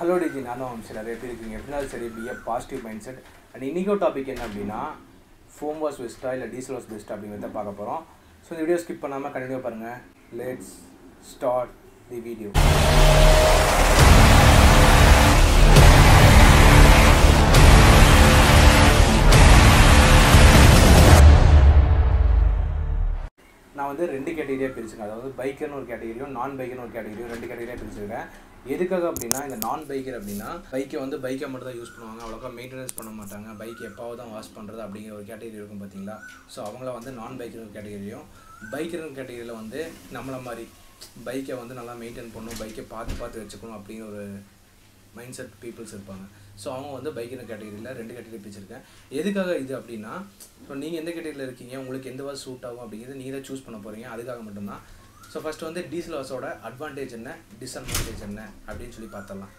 hello டிஜி நானும் வம்சி நிறைய பேர் இருக்கீங்க எப்படினாலும் சரி be a positive mindset and இன்றைக்கோ டாபிக் என்ன அப்படின்னா ஃபோம் வாஸ் பெஸ்ட்டா இல்லை டீசல் வாஸ் பெஸ்ட்டா அப்படிங்கிறத பார்க்க போகிறோம் ஸோ இந்த வீடியோ ஸ்கிப் பண்ணாமல் கண்டினியூ பாருங்கள் லெட்ஸ் ஸ்டார்ட் தி வீடியோ நான் வந்து ரெண்டு கேட்டகரியாக பிரிச்சிருக்கேன் அதாவது பைக்கர்னு ஒரு கேட்டகரியும் நான் பைக்கர்னு ஒரு கேட்டகரியும் ரெண்டு கேட்டகரியாக பிரிச்சிருக்கேன் எதுக்காக அப்படின்னா இந்த நான் பைக்கர் அப்படின்னா பைக்கை வந்து பைக்கை மட்டும் தான் யூஸ் பண்ணுவாங்க அவ்வளோக்கா மெயின்டெனன்ஸ் பண்ண மாட்டாங்க பைக் எப்பாவது தான் வாஷ் பண்ணுறது அப்படிங்கிற ஒரு கேட்டகரி இருக்கும் பார்த்தீங்களா ஸோ அவங்கள வந்து நான் பைக்கர் கேட்டகரியும் பைக்கர் கேட்டகரியில் வந்து நம்மளை மாதிரி பைக்கை வந்து நல்லா மெயின்டைன் பண்ணணும் பைக்கை பார்த்து பார்த்து வச்சுக்கணும் அப்படிங்கிற ஒரு மைண்ட் செட் பீப்புள்ஸ் இருப்பாங்க ஸோ அவங்க வந்து பைக்கின கேட்டகரியில் ரெண்டு கேட்டகரி பிரிச்சிருக்கேன் எதுக்காக இது அப்படின்னா ஸோ நீங்கள் எந்த கேட்டகரியில் இருக்கீங்க உங்களுக்கு எந்த வாஸ் சூட் ஆகும் அப்படிங்கிறது நீங்கள் தான் சூஸ் பண்ண போகிறீங்க அதுக்காக மட்டும்தான் ஸோ ஃபஸ்ட்டு வந்து டீசல் வாஸோட அட்வான்டேஜ் என்ன டிஸ்அட்வான்டேஜ் என்ன அப்படின்னு சொல்லி பார்த்தலாம்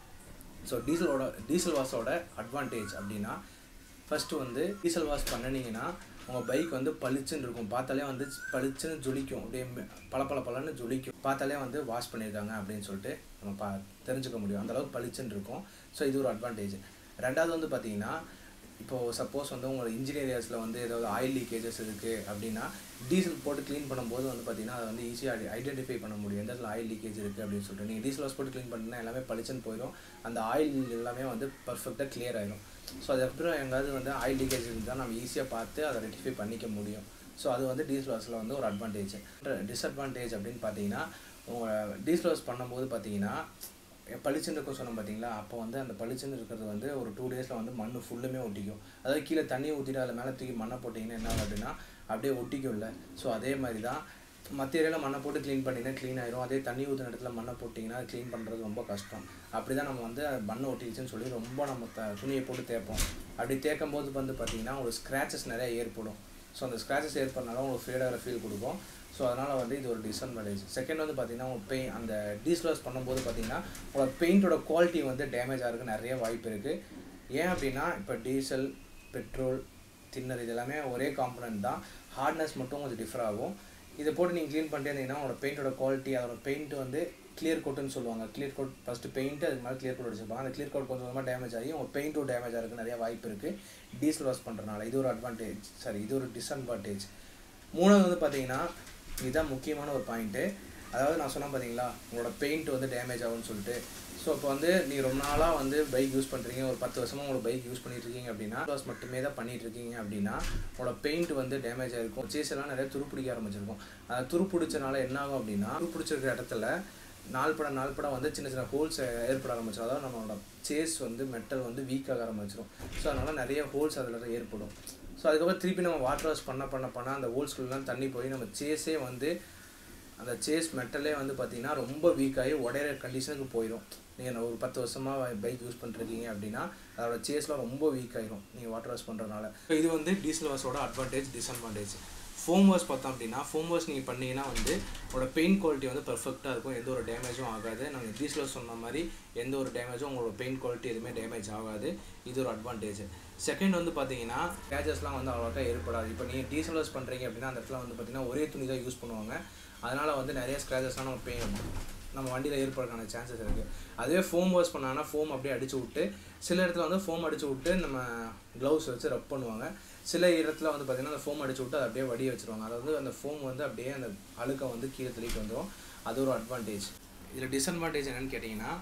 ஸோ டீசலோட டீசல் வாஷோட அட்வான்டேஜ் அப்படின்னா ஃபஸ்ட்டு வந்து டீசல் வாஷ் பண்ணினீங்கன்னா உங்கள் பைக் வந்து பளிச்சுன்னு இருக்கும் பார்த்தாலே வந்து பளிச்சுன்னு ஜொலிக்கும் அப்படியே பல பல பலன்னு ஜொலிக்கும் பார்த்தாலே வந்து வாஷ் பண்ணியிருக்காங்க அப்படின்னு சொல்லிட்டு நம்ம பா தெரிஞ்சுக்க முடியும் அந்தளவுக்கு பளிச்சுன்னு இருக்கும் ஸோ இது ஒரு அட்வான்டேஜ் ரெண்டாவது வந்து பார்த்தீங்கன்னா இப்போது சப்போஸ் வந்து உங்களோட இன்ஜினியர் ஏரியாஸில் வந்து ஏதாவது ஆயில் லீக்கேஜஸ் இருக்குது அப்படின்னா டீசல் போட்டு க்ளீன் பண்ணும்போது வந்து பார்த்தீங்கன்னா அதை வந்து ஈஸியாக ஐடென்டிஃபை பண்ண முடியும் எந்த இடத்துல ஆயில் லீக்கேஜ் இருக்குது அப்படின்னு சொல்லிட்டு நீங்கள் டீசல் வாஷ் போட்டு க்ளீன் பண்ணினா எல்லாமே பளிச்சுன்னு போயிடும் அந்த ஆயில் எல்லாமே வந்து பர்ஃபெக்டாக கிளியர் ஆயிடும் ஸோ அதுக்கப்புறம் எங்காவது வந்து ஆயில் லீக்கேஜ் இருந்தால் நம்ம ஈஸியாக பார்த்து அதை ரெட்டிஃபை பண்ணிக்க முடியும் ஸோ அது வந்து டீசல் வாஷில் வந்து ஒரு அட்வான்டேஜ் டிஸ்அட்வான்டேஜ் அப்படின்னு பார்த்தீங்கன்னா உங்கள் டீசல் வாஷ் பண்ணும்போது பார்த்தீங்கன்னா பளிச்சுன்னு இருக்கும் சொன்னோம் பார்த்தீங்களா அப்போ வந்து அந்த பளிச்சுன்னு இருக்கிறது வந்து ஒரு டூ டேஸில் வந்து மண் ஃபுல்லுமே ஒட்டிக்கும் அதாவது கீழே தண்ணி ஊற்றிட்டு அதில் மேலே தூக்கி மண்ணை போட்டிங்கன்னா என்ன ஆகும் அப்படின்னா அப்படியே ஒட்டிக்கும்ல ஸோ அதே மாதிரி தான் மற்ற ஏரியாவில் மண்ணை போட்டு க்ளீன் பண்ணிங்கன்னா க்ளீன் ஆயிரும் அதே தண்ணி ஊற்றின இடத்துல மண்ணை போட்டிங்கன்னா அது க்ளீன் பண்ணுறது ரொம்ப கஷ்டம் அப்படி தான் நம்ம வந்து அது மண்ணை ஒட்டிடுச்சுன்னு சொல்லி ரொம்ப நம்ம த துணியை போட்டு தேய்ப்போம் அப்படி தேய்க்கும் போது வந்து பார்த்திங்கன்னா ஒரு ஸ்க்ராச்சஸ் நிறைய ஏற்படும் ஸோ அந்த ஸ்க்ராச்சஸ் ஏற்படுறதுனால உங்களுக்கு ஃபேடாகிற ஃபீல் கொடுக்கும் ஸோ அதனால் வந்து இது ஒரு டிஸ்அட்வான்டேஜ் செகண்ட் வந்து பார்த்திங்கன்னா உங்கள் பெயின் அந்த டீசல் வாஷ் பண்ணும்போது பார்த்திங்கன்னா உங்களோட பெயிண்டோட குவாலிட்டி வந்து டேமேஜ் ஆகிறதுக்கு நிறைய வாய்ப்பு இருக்குது ஏன் அப்படின்னா இப்போ டீசல் பெட்ரோல் தின்னர் இது எல்லாமே ஒரே காம்பனண்ட் தான் ஹார்ட்னஸ் மட்டும் கொஞ்சம் டிஃபர் ஆகும் இதை போட்டு நீங்கள் க்ளீன் பண்ணிட்டே இருந்தீங்கன்னா உங்களோட பெயிண்டோட குவாலிட்டி அதோட பெயிண்ட் வந்து கிளியர் கோட்டுன்னு சொல்லுவாங்க கிளியர் கோட் ஃபஸ்ட்டு பெயிண்ட் அதுக்கு மேலே கிளியர் கோட் அடிச்சிருப்பாங்க அந்த கிளியர் கோட் கொஞ்சம் கொஞ்சமாக டேமேஜ் ஆகி உங்கள் பெயிண்ட்டும் டேமேஜ் ஆகிறதுக்கு நிறைய வாய்ப்பு இருக்குது டீசல் வாஷ் பண்ணுறதுனால இது ஒரு அட்வான்டேஜ் சாரி இது ஒரு டிஸ்அட்வான்டேஜ் மூணாவது வந்து பார்த்தீங்கன்னா இதுதான் முக்கியமான ஒரு பாயிண்ட்டு அதாவது நான் சொன்னேன் பார்த்தீங்களா உங்களோட பெயிண்ட் வந்து டேமேஜ் ஆகும்னு சொல்லிட்டு ஸோ இப்போ வந்து நீங்கள் ரொம்ப நாளாக வந்து பைக் யூஸ் பண்ணுறீங்க ஒரு பத்து வருஷமாக உங்களோட பைக் யூஸ் பண்ணிட்டு இருக்கீங்க அப்படின்னா வாஷ் மட்டுமே தான் பண்ணிட்டு இருக்கீங்க அப்படின்னா உங்களோட பெயிண்ட் வந்து டேமேஜ் ஆகிருக்கும் சேஸ் எல்லாம் நிறைய துருப்பிடிக்க ஆரம்பிச்சிருக்கும் அது துருப்பிடிச்சனால என்ன ஆகும் அப்படின்னா துருப்பிடிச்சிருக்கிற இடத்துல நாள் படம் நாள் படம் வந்து சின்ன சின்ன ஹோல்ஸ் ஏற்பட ஆரம்பிச்சிடும் அதாவது நம்மளோட சேஸ் வந்து மெட்டல் வந்து வீக் ஆக ஆரம்பிச்சிடும் ஸோ அதனால் நிறைய ஹோல்ஸ் அதில் ஏற்படும் ஸோ அதுக்கப்புறம் திருப்பி நம்ம வாட்டர் வாஷ் பண்ண பண்ண பண்ண அந்த ஹோல்ஸ்குள்ளெலாம் தண்ணி போய் நம்ம சேஸே வந்து அந்த சேஸ் மெட்டலே வந்து பார்த்திங்கன்னா ரொம்ப வீக்காகி உடையிற கண்டிஷனுக்கு போயிடும் நீங்கள் ஒரு பத்து வருஷமாக பைக் யூஸ் பண்ணிருக்கீங்க அப்படின்னா அதோட சேஸ்லாம் ரொம்ப வீக் ஆகிரும் நீங்கள் வாட்டர் வாஷ் பண்ணுறதுனால இது வந்து டீசல் வாஷோட அட்வான்டேஜ் டிஸ்அட்வான்டேஜ் ஃபோம் வாஷ் பார்த்தோம் அப்படின்னா ஃபோம் வாஷ் நீங்கள் பண்ணீங்கன்னா வந்து உங்களோட பெயிண்ட் குவாலிட்டி வந்து பர்ஃபெக்டாக இருக்கும் எந்த ஒரு டேமேஜும் ஆகாது நாங்கள் டீசல் வாஷ் சொன்ன மாதிரி எந்த ஒரு டேமேஜும் உங்களோட பெயிண்ட் குவாலிட்டி எதுவுமே டேமேஜ் ஆகாது இது ஒரு அட்வான்டேஜ் செகண்ட் வந்து பார்த்தீங்கன்னா ஸ்க்ராச்சஸ்லாம் வந்து அவ்வளோக்கா ஏற்படாது இப்போ நீங்கள் டீசல் வாஷ் பண்ணுறீங்க அப்படின்னா அந்த இடத்துல வந்து பார்த்தீங்கன்னா ஒரே துணி தான் யூஸ் பண்ணுவாங்க அதனால் வந்து நிறைய ஸ்க்ராச்சஸ்லாம் நம்ம பெய் நம்ம வண்டியில் ஏற்படுறதுக்கான சான்சஸ் இருக்குது அதுவே ஃபோம் வாஷ் பண்ணாங்கன்னா ஃபோம் அப்படியே அடிச்சு விட்டு சில இடத்துல வந்து ஃபோம் அடிச்சு விட்டு நம்ம க்ளவுஸ் வச்சு ரப் பண்ணுவாங்க சில இடத்துல வந்து பார்த்திங்கன்னா அந்த ஃபோம் அடிச்சு விட்டு அதை அப்படியே வடிய வச்சுருவாங்க அதாவது அந்த ஃபோம் வந்து அப்படியே அந்த அழுக்கை வந்து கீழே தள்ளிட்டு வந்துடும் அது ஒரு அட்வான்டேஜ் இதில் டிஸ்அட்வான்டேஜ் என்னென்னு கேட்டிங்கன்னா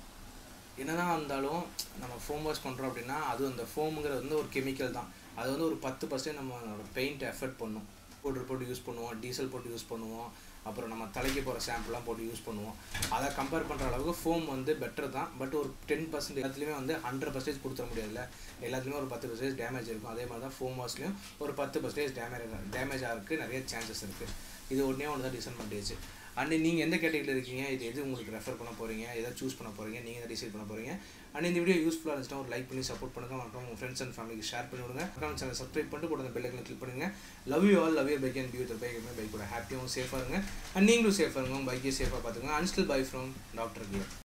என்னதான் இருந்தாலும் நம்ம ஃபோம் வாஷ் பண்ணுறோம் அப்படின்னா அது அந்த ஃபோமுங்கிறது வந்து ஒரு கெமிக்கல் தான் அது வந்து ஒரு பத்து பர்சன்ட் நம்மளோட பெயிண்ட் எஃபெக்ட் பண்ணும் பவுடர் போட்டு யூஸ் பண்ணுவோம் டீசல் போட்டு யூஸ் பண்ணுவோம் அப்புறம் நம்ம தலைக்கு போகிற ஷாம்புலாம் போட்டு யூஸ் பண்ணுவோம் அதை கம்பேர் பண்ணுற அளவுக்கு ஃபோம் வந்து பெட்டர் தான் பட் ஒரு டென் பர்சன்ட் எல்லாத்துலேயுமே வந்து ஹண்ட்ரட் பர்சன்டேஜ் கொடுத்துட முடியாதுல்ல எல்லாத்துலேயுமே ஒரு பத்து பர்சன்டேஜ் டேமேஜ் இருக்கும் அதே மாதிரி தான் ஃபோம் வாஷ்லேயும் ஒரு பத்து பர்சன்டேஜ் டேமேஜ் டேமேஜ் ஆகிறதுக்கு நிறைய சான்சஸ் இருக்குது இது ஒன்றே ஒன்று தான் டிஸ்அட்வான்டேஜ் அண்ட் நீங்கள் எந்த கேட்டகரியில் இருக்கீங்க இது எது உங்களுக்கு ரெஃபர் பண்ண போகிறீங்க எதை சூஸ் பண்ண போகிறீங்க நீங்கள் எதை டிசைட் பண்ண போகிறீங்க அண்ட் இந்த வீடியோ யூஸ்ஃபுல்லாக இருந்துச்சுன்னா ஒரு லைக் பண்ணி சப்போர்ட் பண்ணுங்கள் மற்றும் உங்கள் ஃப்ரெண்ட்ஸ் அண்ட் ஃபேமிலிக்கு ஷேர் பண்ணி விடுங்க அக்கௌண்ட் சேனல் சப்ஸ்கிரைப் பண்ணிட்டு கூட அந்த பெல்லைக்கனை கிளிக் பண்ணுங்கள் love you all love your bike and few bike bike கூட ஹாப்பியாகவும் சேஃபாக இருங்க அண்ட் நீங்களும் சேஃபாக இருங்க உங்கள் பைக்கே சேஃபாக பார்த்துங்க and still bye from Doctor gear